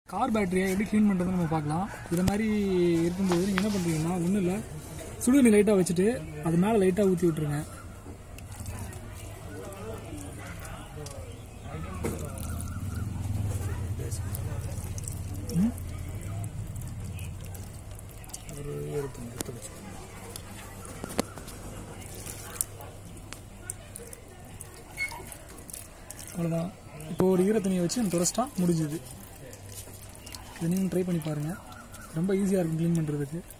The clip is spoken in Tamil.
கார் பேட்டரியை எப்படி க்ளீன் பண்ணுறதுன்னு நம்ம பார்க்கலாம் இது மாதிரி இருக்கும்போது நீங்கள் என்ன பண்ணுறீங்கன்னா ஒன்றும் இல்லை சுடுதண்ணி லைட்டாக வச்சுட்டு அது மேலே லைட்டாக ஊற்றி விட்ருங்க ம்? ஒரு இருபத்தஞ்சு எடுத்து வச்சுக்கோங்க. அவ்வளோதான் இப்போ ஒரு ஈரத்தண்ணியை வச்சு நம்ம துரஸ்டா முடிஞ்சுது இதை நீங்களும் ட்ரை பண்ணி பாருங்கள் ரொம்ப ஈஸியாக இருக்கும் க்ளீன் பண்ணுறதுக்கு